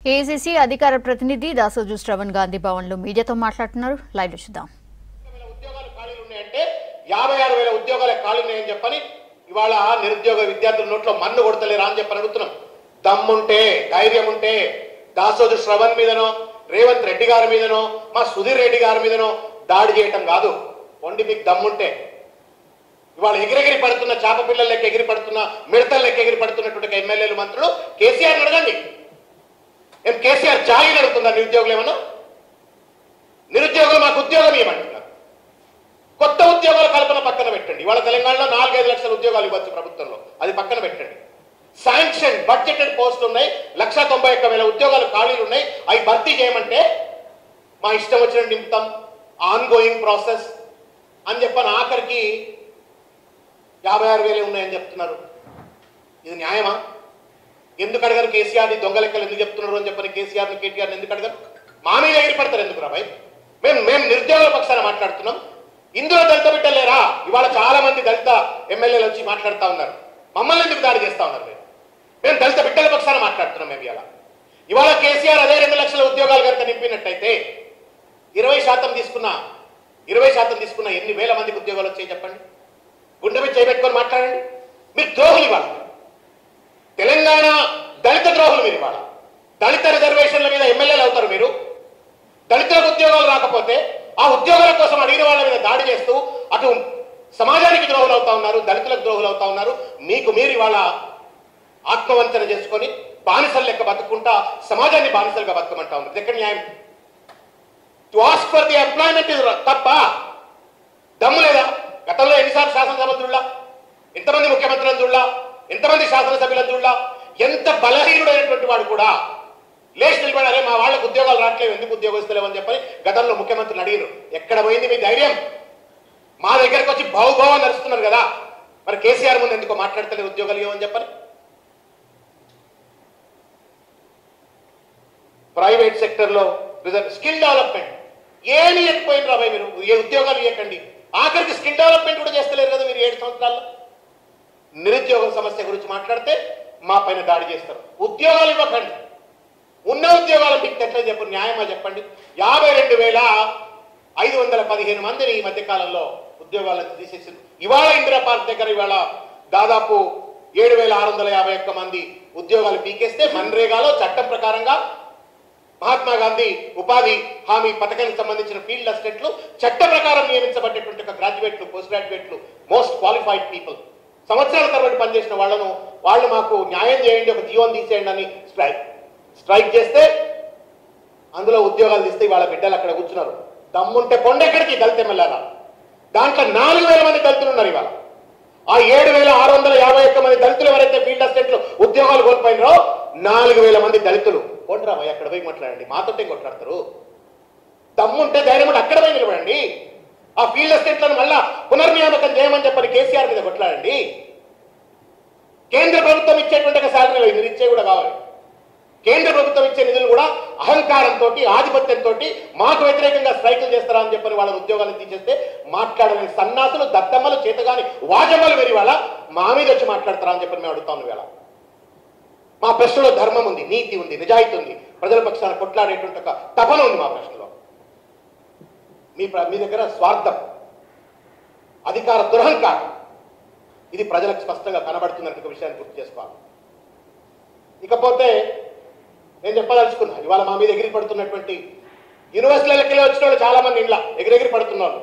KCC అధికార ప్రతినిధి దాసోజు శ్రవణ్ గాంధీ భవన్ లో మీడియాతో మాట్లాడుతున్నారు లైవ్ లో చూద్దాం వేల ఉద్యోగాలు ఖాళీలు ఉన్నాయంటే యాభై ఆరు వేల ఉద్యోగాలు ఖాళీ ఉన్నాయని చెప్పని ఇవాళ నిరుద్యోగ విద్యార్థుల నోట్లో మన్ను కొడతలేరా అని చెప్పని అడుగుతున్నాం దమ్ముంటే ధైర్యం ఉంటే దాసోజు శ్రవణ్ మీదనో రేవంత్ రెడ్డి గారి మీదనో మా సుధీర్ రెడ్డి గారి మీదనో దాడి చేయటం కాదు వండి మీకు దమ్ముంటే ఇవాళ ఎగిరెగిరి పడుతున్న చేప పిల్లల లెక్క ఎగిరి పడుతున్న మిడతల లెక్క ఎగిరి పడుతున్నటువంటి ఎమ్మెల్యేలు మంత్రులు కేసీఆర్ అడగండి ఏం కేసీఆర్ జాయిన్ అడుగుతుందా నిరుద్యోగులు ఏమన్నా నిరుద్యోగులు మాకు ఉద్యోగం ఇవ్వమంటున్నారు కొత్త ఉద్యోగాల కల్పన పక్కన పెట్టండి ఇవాళ తెలంగాణలో నాలుగైదు లక్షల ఉద్యోగాలు ఇవ్వచ్చు ప్రభుత్వంలో అది పక్కన పెట్టండి శాంక్షన్ బడ్జెటెడ్ పోస్టులు ఉన్నాయి లక్ష తొంభై ఒక్క వేల ఉద్యోగాలు ఖాళీలు ఉన్నాయి అవి భర్తీ చేయమంటే మా ఇష్టం వచ్చినట్టు నింపుతాం ఆన్ గోయింగ్ ప్రాసెస్ అని చెప్పని ఆఖరికి యాభై ఆరు వేలే ఉన్నాయని చెప్తున్నారు ఇది న్యాయమా ఎందుకు అడగరు కేసీఆర్ని దొంగ లెక్కలు ఎందుకు చెప్తున్నారు అని చెప్పని కేసీఆర్ని కేటీఆర్ని ఎందుకు అడగరు మా మీద ఎగిరిపడతారు ఎందుకు రాబాయ్ మేము మేము నిరుద్యోగుల పక్షాన మాట్లాడుతున్నాం ఇందులో దళిత బిడ్డలేరా ఇవాళ చాలా మంది దళిత ఎమ్మెల్యేలు వచ్చి మాట్లాడుతూ ఉన్నారు మమ్మల్ని ఎందుకు దాడి చేస్తా ఉన్నారు మీరు మేము దళిత బిడ్డల పక్షాన మాట్లాడుతున్నాం మేము ఇవాళ ఇవాళ కేసీఆర్ అదే రెండు లక్షల ఉద్యోగాలు కనుక నింపినట్టయితే ఇరవై శాతం తీసుకున్న ఇరవై శాతం తీసుకున్న ఎన్ని వేల మందికి ఉద్యోగాలు వచ్చాయి చెప్పండి గుండె మీద చేయబెట్టుకొని మాట్లాడండి మీరు ద్రోహులు ఇవాళ తెలంగాణ దళిత ద్రోహులు మీరు ఇవాళ దళిత రిజర్వేషన్ల మీద ఎమ్మెల్యేలు అవుతారు మీరు దళితులకు ఉద్యోగాలు రాకపోతే ఆ ఉద్యోగాల కోసం అడిగిన వాళ్ళ మీద దాడి చేస్తూ అటు సమాజానికి ద్రోహులు అవుతా ఉన్నారు దళితులకు ద్రోహులు అవుతా ఉన్నారు మీకు మీరు ఇవాళ ఆత్మవంచన చేసుకొని బానిసలు లెక్క బతుకుంటా సమాజాన్ని బానిసలుగా బతకమంటా ఉన్నారు ఇది ఎక్కడ న్యాయం to ask for the employment తప్ప దమ్ము లేదా గతంలో ఎన్నిసార్లు శాసనసభలు చూడలా ఎంతమంది ముఖ్యమంత్రులను చూడలా ఎంతమంది శాసనసభ్యులను చూడలా ఎంత బలహీనుడైనటువంటి వాడు కూడా లేచి నిలబడారే మా వాళ్ళకు ఉద్యోగాలు రావట్లేవు ఎందుకు ఉద్యోగస్తులేవు అని చెప్పని గతంలో ముఖ్యమంత్రులు అడిగారు ఎక్కడ పోయింది మీ ధైర్యం మా దగ్గరకు వచ్చి బావుబావ నడుస్తున్నారు కదా మరి కేసీఆర్ ముందు ఎందుకో మాట్లాడతలేరు ఉద్యోగాలు ఇవ్వమని చెప్పని ప్రైవేట్ సెక్టర్లో స్కిల్ డెవలప్మెంట్ ఏమి ఇవ్వకపోయిన రాబాయ్ మీరు ఏ ఉద్యోగాలు ఇవ్వకండి ఆఖరికి స్కిల్ డెవలప్మెంట్ కూడా చేస్తలేరు కదా మీరు ఏడు సంవత్సరాల్లో నిరుద్యోగం సమస్య గురించి మాట్లాడితే మా పైన దాడి చేస్తారు ఉద్యోగాలు ఇవ్వకండి ఉన్న ఉద్యోగాలు మీకు ఎట్లా చెప్పు న్యాయమా చెప్పండి యాభై రెండు వేల ఐదు వందల పదిహేను మందిని ఈ మధ్య కాలంలో ఉద్యోగాలను తీసేసింది ఇవాళ ఇందిరా పార్క్ దగ్గర ఇవాళ దాదాపు ఏడు వేల ఆరు వందల యాభై ఒక్క మంది ఉద్యోగాలు పీకేస్తే మన్రేగాలో చట్టం ప్రకారంగా మహాత్మా గాంధీ ఉపాధి హామీ పథకానికి సంబంధించిన ఫీల్డ్ అసిస్టెంట్లు చట్ట ప్రకారం నియమించబడేటువంటి ఒక గ్రాడ్యుయేట్లు పోస్ట్ గ్రాడ్యుయేట్లు మోస్ట్ క్వాలిఫైడ్ పీపుల్ సంవత్సరాల తరబడి పనిచేసిన వాళ్ళను వాళ్ళు మాకు న్యాయం చేయండి ఒక జీవనం తీసేయండి అని స్ట్రైక్ స్ట్రైక్ చేస్తే అందులో ఉద్యోగాలు తీస్తే వాళ్ళ బిడ్డలు అక్కడ కూర్చున్నారు దమ్ముంటే పొండెక్కడికి దళిత ఎమ్మెల్యేరా దాంట్లో నాలుగు వేల మంది దళితులు ఉన్నారు ఇవాళ ఆ ఏడు వేల ఆరు వందల యాభై ఒక్క మంది దళితులు ఎవరైతే ఫీల్డ్ అసిస్టెంట్లు ఉద్యోగాలు కోల్పోయినారో నాలుగు వేల మంది దళితులు కొండ్రా భయ్ అక్కడ పోయి మాట్లాడండి మాతోటే కొట్లాడతారు దమ్ముంటే ధైర్యం ఉంటే అక్కడ పోయి నిలబడండి ఆ ఫీల్డ్ అసిస్టెంట్లను మళ్ళా పునర్నియామకం చేయమని చెప్పని కేసీఆర్ మీద కొట్లాడండి కేంద్ర ప్రభుత్వం ఇచ్చేటువంటి ఒక శాలరీలు మీరు ఇచ్చే కూడా కావాలి కేంద్ర ప్రభుత్వం ఇచ్చే నిధులు కూడా అహంకారంతో ఆధిపత్యంతో మాకు వ్యతిరేకంగా స్ట్రైకులు చేస్తారా అని చెప్పని వాళ్ళ ఉద్యోగాలను తీసేస్తే మాట్లాడలేని సన్నాసులు దత్తమ్మలు చేతగాని వాజమ్మలు మీరు ఇవాళ మా మీద వచ్చి మాట్లాడతారా అని చెప్పని మేము అడుగుతాం ఇవాళ మా ప్రశ్నలో ధర్మం ఉంది నీతి ఉంది నిజాయితీ ఉంది ప్రజల పక్షాన కొట్లాడేటువంటి ఒక తపన ఉంది మా ప్రశ్నలో మీ ప్ర- మీ దగ్గర స్వార్థం అధికార దురహంకారం ఇది ప్రజలకు స్పష్టంగా కనబడుతున్నట్టు ఒక విషయాన్ని గుర్తు చేసుకోవాలి ఇకపోతే నేను చెప్పదలుచుకున్నా ఇవాళ మా మీద ఎగిరి పడుతున్నటువంటి యూనివర్సిటీలకి వెళ్ళి వచ్చిన వాళ్ళు చాలా మంది ఇంట్లో ఎగిరెగిరి పడుతున్నారు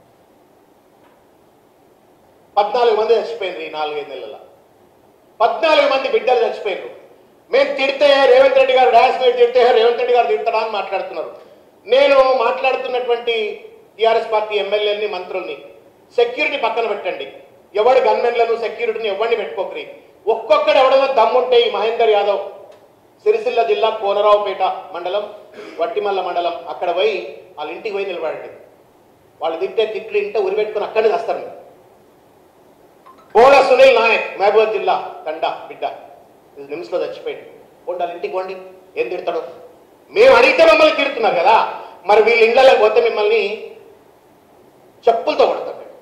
పద్నాలుగు మంది చచ్చిపోయింది ఈ నాలుగైదు నెలల పద్నాలుగు మంది బిడ్డలు చచ్చిపోయారు మేము తిడితే రేవంత్ రెడ్డి గారు డాన్స్ మీద తిడితే రేవంత్ రెడ్డి గారు తిడతాడా అని మాట్లాడుతున్నారు నేను మాట్లాడుతున్నటువంటి టీఆర్ఎస్ పార్టీ ఎమ్మెల్యేలని మంత్రుల్ని సెక్యూరిటీ పక్కన పెట్టండి ఎవడి గన్మెన్లను సెక్యూరిటీని ఎవరిని పెట్టుకోకరి ఒక్కొక్కడు ఎవడైనా దమ్ముంటే ఈ మహేందర్ యాదవ్ సిరిసిల్ల జిల్లా కోనరావుపేట మండలం వట్టిమల్ల మండలం అక్కడ పోయి వాళ్ళ ఇంటికి పోయి నిలబడండి వాళ్ళు తిట్టే తిట్లు ఇంటే ఉరిపెట్టుకుని అక్కడికి వస్తారు మీరు. బోడ సునీల్ నాయక్ మహబూబ్ జిల్లా తండ బిడ్డ ఇది నిమిషంలో చచ్చిపోయింది పోండి వాళ్ళ ఇంటికి పోండి ఏం తిడతాడు మేము అడిగితే మమ్మల్ని తిడుతున్నారు కదా మరి వీళ్ళ ఇళ్ళకి పోతే మిమ్మల్ని చెప్పులతో కొడతారు మేము.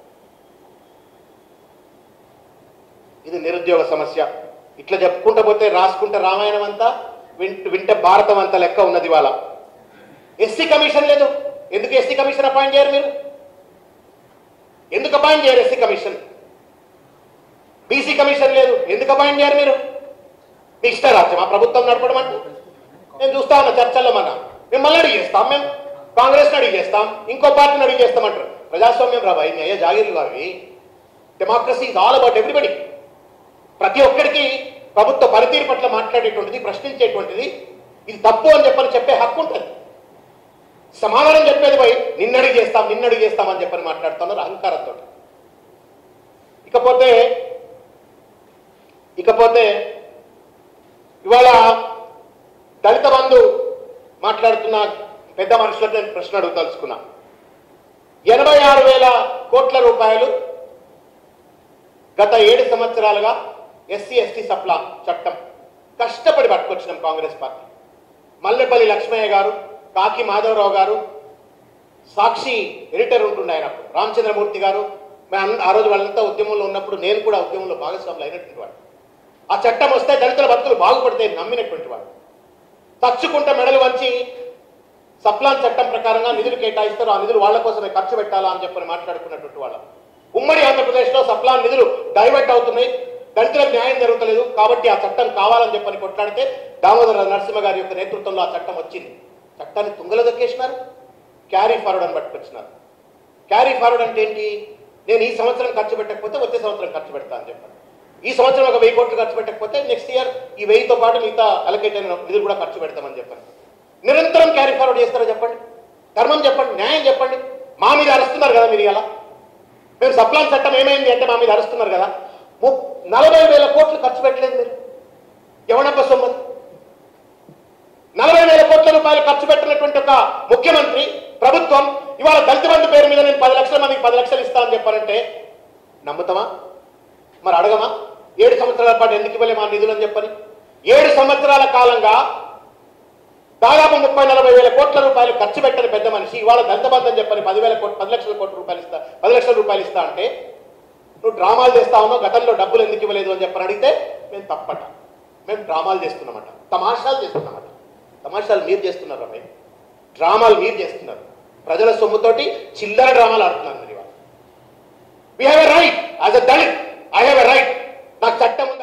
ఇది నిరుద్యోగ సమస్య ఇట్లా చెప్పుకుంటూ పోతే రాసుకుంటే రామాయణం అంతా వింట వింటే భారతం అంత లెక్క ఉన్నది ఇవాళ ఎస్సీ కమిషన్ లేదు ఎందుకు ఎస్సీ కమిషన్ అపాయింట్ చేయరు మీరు ఎందుకు అపాయింట్ చేయరు ఎస్సీ కమిషన్ బీసీ కమిషన్ లేదు ఎందుకు అపాయింట్ చేయరు మీరు మీ ఇష్టరాజ్యం ఆ ప్రభుత్వం నడపడం అంటే నేను చూస్తా ఉన్నా చర్చల్లో మన మిమ్మల్ని అడిగి చేస్తాం మేము కాంగ్రెస్ని అడిగి చేస్తాం ఇంకో పార్టీని అడిగి చేస్తామంటారు ప్రజాస్వామ్యం రాబాయి మీ అయ్యే జాగీర్లు అవి democracy is all about everybody ప్రతి ఒక్కరికి ప్రభుత్వ పనితీరు పట్ల మాట్లాడేటువంటిది ప్రశ్నించేటువంటిది ఇది తప్పు అని చెప్పని చెప్పే హక్కు ఉంటుంది సమాధానం చెప్పేది పోయి నిన్నడిగి చేస్తాం నిన్నడిగి చేస్తాం అని చెప్పని మాట్లాడుతున్నారు అహంకారంతో ఇకపోతే ఇకపోతే ఇవాళ దళిత బంధు మాట్లాడుతున్న పెద్ద మనుషులకు నేను ప్రశ్న అడుగుదలుచుకున్నా ఎనభై ఆరు వేల కోట్ల రూపాయలు గత ఏడు సంవత్సరాలుగా ఎస్సీ ఎస్టీ సప్లా చట్టం కష్టపడి పట్టుకొచ్చినాం కాంగ్రెస్ పార్టీ మల్లెపల్లి లక్ష్మయ్య గారు కాకి మాధవరావు గారు సాక్షి ఎడిటర్ ఉంటుండే ఆయన అప్పుడు రామచంద్రమూర్తి గారు మేము అన్- ఆ రోజు వాళ్ళంతా ఉద్యమంలో ఉన్నప్పుడు నేను కూడా ఉద్యమంలో భాగస్వాములు అయినటువంటి వాడు ఆ చట్టం వస్తే దళితుల బతుకులు బాగుపడతాయి నమ్మినటువంటి వాడు తచ్చుకుంటే మెడలు వంచి సప్లాన్ చట్టం ప్రకారంగా నిధులు కేటాయిస్తారు ఆ నిధులు వాళ్ళ కోసమే ఖర్చు పెట్టాలా అని చెప్పని మాట్లాడుకున్నటువంటి వాళ్ళం ఉమ్మడి ఆంధ్రప్రదేశ్లో సప్లాన్ నిధులు డైవర్ట్ అవుతున్నాయి దళితులకు న్యాయం జరుగుతలేదు కాబట్టి ఆ చట్టం కావాలని చెప్పని కొట్లాడితే దామోదర నరసింహ గారి యొక్క నేతృత్వంలో ఆ చట్టం వచ్చింది చట్టాన్ని తుంగలో దొక్కేసినారు క్యారీ ఫార్వర్డ్ అని పట్టుకొచ్చినారు క్యారీ ఫార్వర్డ్ అంటే ఏంటి నేను ఈ సంవత్సరం ఖర్చు పెట్టకపోతే వచ్చే సంవత్సరం ఖర్చు పెడతా అని చెప్పాను ఈ సంవత్సరం ఒక వెయ్యి కోట్లు ఖర్చు పెట్టకపోతే నెక్స్ట్ ఇయర్ ఈ వెయ్యితో పాటు మిగతా అలకేట్ అయిన నిధులు కూడా ఖర్చు పెడతామని చెప్పాను నిరంతరం క్యారీ ఫార్వర్డ్ చేస్తారో చెప్పండి ధర్మం చెప్పండి న్యాయం చెప్పండి మా మీద అరుస్తున్నారు కదా మీరు ఇలా మేము సప్లాన్ చట్టం ఏమైంది అంటే మా మీద అరుస్తున్నారు కదా ము- నలభై వేల కోట్లు ఖర్చు పెట్టలేదు మీరు ఎవడబ్బ సొమ్మది నలభై వేల కోట్ల రూపాయలు ఖర్చు పెట్టినటువంటి ఒక ముఖ్యమంత్రి ప్రభుత్వం ఇవాళ దళిత బంధు పేరు మీద నేను పది లక్షల మందికి పది లక్షలు ఇస్తానని చెప్పారంటే నమ్ముతామా మరి అడగమా ఏడు సంవత్సరాల పాటు ఎందుకు ఇవ్వలే మా నిధులు అని చెప్పని ఏడు సంవత్సరాల కాలంగా దాదాపు ముప్పై నలభై వేల కోట్ల రూపాయలు ఖర్చు పెట్టని పెద్ద మనిషి ఇవాళ దళిత బంధు అని చెప్పని పదివేల కోట్ పది లక్షల కోట్ల రూపాయలు ఇస్తా పది లక్షల రూపాయలు ఇస్తా అంటే నువ్వు డ్రామాలు చేస్తా ఉన్నావు గతంలో డబ్బులు ఎందుకు ఇవ్వలేదు అని చెప్పని అడిగితే మేము తప్పట మేము డ్రామాలు చేస్తున్నామట తమాషాలు చేస్తున్నామట తమాషాలు మీరు చేస్తున్నారు అమ్మాయి డ్రామాలు మీరు చేస్తున్నారు ప్రజల సొమ్ముతోటి చిల్లర డ్రామాలు ఆడుతున్నారు మీరు ఇవాళ we have a right as a Dalit I have a right నాకు చట్టం ఉంది